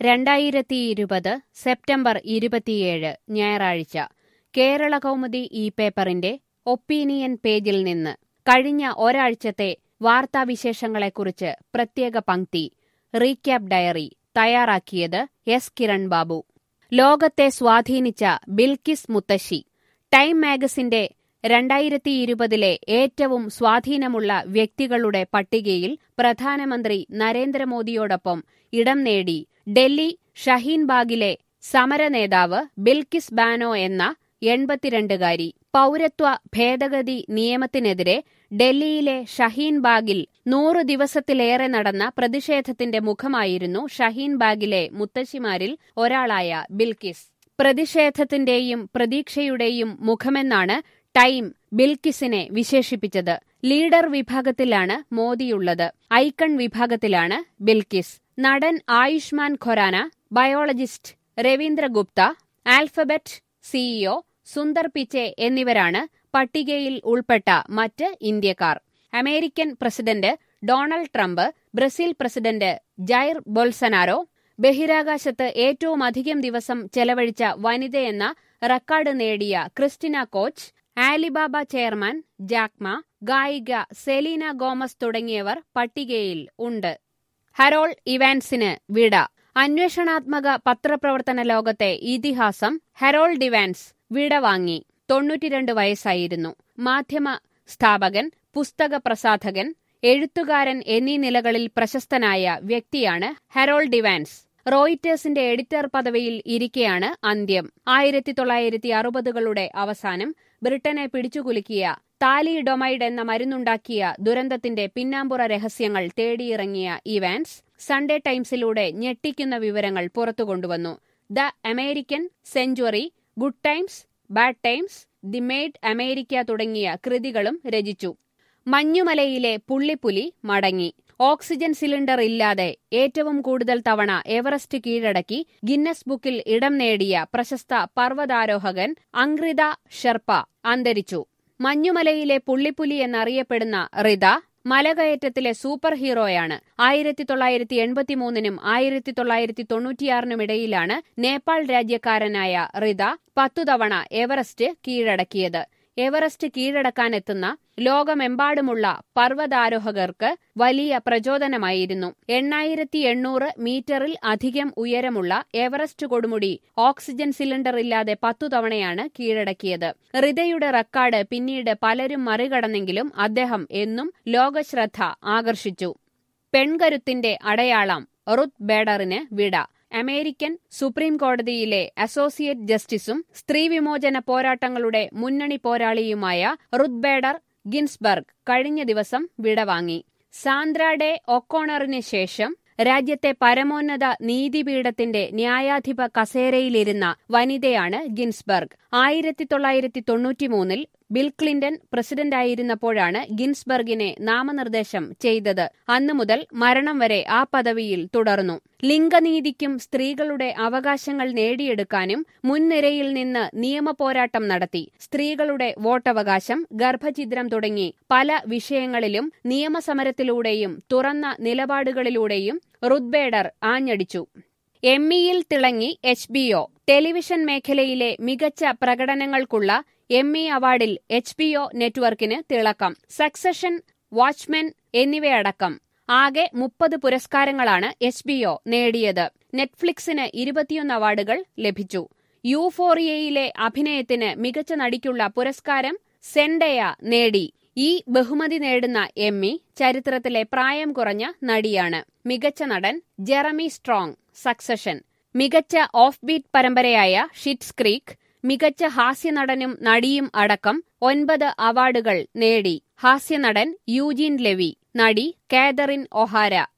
രണ്ടായിരത്തി ഇരുപത് സെപ്റ്റംബർ ഇരുപത്തിയേഴ് ഞായറാഴ്ച കേരള കൗമുദി ഈ പേപ്പറിന്റെ ഒപ്പീനിയൻ പേജിൽ നിന്ന് കഴിഞ്ഞ ഒരാഴ്ചത്തെ വാർത്താവിശേഷങ്ങളെക്കുറിച്ച് പ്രത്യേക പങ്ക്തി റീക്യാപ്പ് ഡയറി തയ്യാറാക്കിയത് എസ് കിരൺ ബാബു ലോകത്തെ സ്വാധീനിച്ച ബിൽക്കിസ് മുത്തശ്ശി ടൈം മാഗസിന്റെ രണ്ടായിരത്തി ഇരുപതിലെ ഏറ്റവും സ്വാധീനമുള്ള വ്യക്തികളുടെ പട്ടികയിൽ പ്രധാനമന്ത്രി നരേന്ദ്രമോദിയോടൊപ്പം ഇടം നേടി ഡൽഹി ഷഹീൻബാഗിലെ സമരനേതാവ് ബിൽക്കിസ് ബാനോ എന്ന എൺപത്തിരണ്ടുകാരി പൗരത്വ ഭേദഗതി നിയമത്തിനെതിരെ ഡൽഹിയിലെ ഷഹീൻബാഗിൽ നൂറ് ദിവസത്തിലേറെ നടന്ന പ്രതിഷേധത്തിന്റെ മുഖമായിരുന്നു ഷഹീൻബാഗിലെ മുത്തശ്ശിമാരിൽ ഒരാളായ ബിൽക്കിസ് പ്രതിഷേധത്തിന്റെയും പ്രതീക്ഷയുടെയും മുഖമെന്നാണ് ടൈം ബിൽക്കിസിനെ വിശേഷിപ്പിച്ചത് ലീഡർ വിഭാഗത്തിലാണ് മോദിയുള്ളത് ഐക്കൺ വിഭാഗത്തിലാണ് ബിൽക്കിസ് നടൻ Ayushmann Khurrana biologist Ravindra Gupta Alphabet CEO Sundar Pichai എന്നിവരാണ് പട്ടികയിൽ ഉൾപ്പെട്ട മറ്റ് ഇന്ത്യക്കാർ American president Donald Trump Brazil president Jair Bolsonaro ബഹിരാകാശത്ത് ഏറ്റവും അധികം ദിവസം ചെലവഴിച്ച വനിതയെന്ന റെക്കോർഡ് നേടിയ Christina Koch Alibaba chairman Jack Ma ഗായിക സെലീന ഗോമസ് തുടങ്ങിയവർ പട്ടികയിൽ ഉണ്ട് ഹരോൾ ഇവാൻസിന് വിട അന്വേഷണാത്മക പത്രപ്രവർത്തന ലോകത്തെ ഇതിഹാസം ഹെറോൾഡ് ഇവാൻസ് വിട വാങ്ങി തൊണ്ണൂറ്റിരണ്ട് വയസ്സായിരുന്നു മാധ്യമ സ്ഥാപകൻ പുസ്തക പ്രസാധകൻ എഴുത്തുകാരൻ എന്നീ നിലകളിൽ പ്രശസ്തനായ വ്യക്തിയാണ് ഹെറോൾഡ് ഇവാൻസ് റോയിറ്റേഴ്സിന്റെ എഡിറ്റർ പദവിയിൽ ഇരിക്കെയാണ് അന്ത്യം ആയിരത്തി തൊള്ളായിരത്തി അറുപതുകളുടെ അവസാനം ബ്രിട്ടനെ പിടിച്ചുകുലുക്കിയ താലിഡൊമൈഡ് എന്ന മരുന്നുണ്ടാക്കിയ ദുരന്തത്തിന്റെ പിന്നാമ്പുറ രഹസ്യങ്ങൾ തേടിയിറങ്ങിയ ഇവാൻസ് സൺഡേ ടൈംസിലൂടെ ഞെട്ടിക്കുന്ന വിവരങ്ങൾ പുറത്തുകൊണ്ടുവന്നു the American century good times bad times the made America തുടങ്ങിയ കൃതികളും രചിച്ചു മഞ്ഞുമലയിലെ പുള്ളിപ്പുലി മടങ്ങി ഓക്സിജൻ സിലിണ്ടർ ഇല്ലാതെ ഏറ്റവും കൂടുതൽ തവണ എവറസ്റ്റ് കീഴടക്കി ഗിന്നസ് ബുക്കിൽ ഇടം നേടിയ പ്രശസ്ത പർവ്വതാരോഹകൻ അങ്രിത ഷെർപ്പ അന്തരിച്ചു മഞ്ഞുമലയിലെ പുള്ളിപ്പുലി എന്നറിയപ്പെടുന്ന റിത മലകയറ്റത്തിലെ സൂപ്പർ ഹീറോയാണ് ആയിരത്തി തൊള്ളായിരത്തി എൺപത്തിമൂന്നിനും ആയിരത്തി തൊള്ളായിരത്തി തൊണ്ണൂറ്റിയാറിനുമിടയിലാണ് നേപ്പാൾ രാജ്യക്കാരനായ റിത പത്തു തവണ എവറസ്റ്റ് കീഴടക്കിയത് എവറസ്റ്റ് കീഴടക്കാനെത്തുന്ന ലോകമെമ്പാടുമുള്ള പർവ്വതാരോഹകർക്ക് വലിയ പ്രചോദനമായിരുന്നു എണ്ണായിരത്തി എണ്ണൂറ് മീറ്ററിൽ അധികം ഉയരമുള്ള എവറസ്റ്റ് കൊടുമുടി ഓക്സിജൻ സിലിണ്ടർ ഇല്ലാതെ പത്തു തവണയാണ് കീഴടക്കിയത് റിതയുടെ റെക്കോർഡ് പിന്നീട് പലരും മറികടന്നെങ്കിലും അദ്ദേഹം എന്നും ലോകശ്രദ്ധ ആകർഷിച്ചു പെൺകരുത്തിന്റെ അടയാളം റുത്ത് ബേഡറിന് വിട അമേരിക്കൻ സുപ്രീം കോടതിയിലെ അസോസിയേറ്റ് ജസ്റ്റിസും സ്ത്രീവിമോചന പോരാട്ടങ്ങളുടെ മുന്നണി പോരാളിയുമായ റുത്ത് ബേഡർ ഗിൻസ്ബർഗ് കഴിഞ്ഞ ദിവസം വിടവാങ്ങി സാന്ദ്ര ഡെ ഒക്കോണറിന് ശേഷം രാജ്യത്തെ പരമോന്നത നീതിപീഠത്തിന്റെ ന്യായാധിപ കസേരയിലിരുന്ന വനിതയാണ് ഗിൻസ്ബർഗ് ആയിരത്തി തൊള്ളായിരത്തി തൊണ്ണൂറ്റിമൂന്നിൽ ബിൽ ക്ലിന്റൺ പ്രസിഡന്റായിരുന്നപ്പോഴാണ് ഗിൻസ്ബർഗിനെ നാമനിർദ്ദേശം ചെയ്തത് അന്നു മുതൽ മരണം വരെ ആ പദവിയിൽ തുടർന്നു ലിംഗനീതിക്കും സ്ത്രീകളുടെ അവകാശങ്ങൾ നേടിയെടുക്കാനും മുൻനിരയിൽ നിന്ന് നിയമപോരാട്ടം നടത്തി സ്ത്രീകളുടെ വോട്ടവകാശം ഗർഭഛിദ്രം തുടങ്ങി പല വിഷയങ്ങളിലും നിയമസമരത്തിലൂടെയും തുറന്ന നിലപാടുകളിലൂടെയും റുദ്ബേഡർ ആഞ്ഞടിച്ചു എമ്മിയിൽ തിളങ്ങി എച്ച് ബി ഒ ടെലിവിഷൻ മേഖലയിലെ മികച്ച പ്രകടനങ്ങൾക്കുള്ള എമ്മി അവാർഡിൽ എച്ച് ബി ഒ നെറ്റ്വർക്കിന് തിളക്കം സക്സഷൻ വാച്ച്മെൻ എന്നിവയടക്കം ആകെ മുപ്പത് പുരസ്കാരങ്ങളാണ് എച്ച് ബി ഒ നേടിയത് നെറ്റ്ഫ്ലിക്സിന് ഇരുപത്തിയൊന്ന് അവാർഡുകൾ ലഭിച്ചു യൂഫോറിയയിലെ അഭിനയത്തിന് മികച്ച നടിക്കുള്ള പുരസ്കാരം സെൻഡയ നേടി ഈ ബഹുമതി നേടുന്ന എമ്മി ചരിത്രത്തിലെ പ്രായം കുറഞ്ഞ നടിയാണ് മികച്ച നടൻ ജെറമി സ്ട്രോങ് സക്സഷൻ മികച്ച ഓഫ് ബീറ്റ് പരമ്പരയായ ഷിറ്റ്സ് ക്രീക്ക് മികച്ച ഹാസ്യനടനും നടിയും അടക്കം ഒൻപത് അവാർഡുകൾ നേടി ഹാസ്യനടൻ യൂജീൻ ലെവി നടി കാതറിൻ ഒഹാര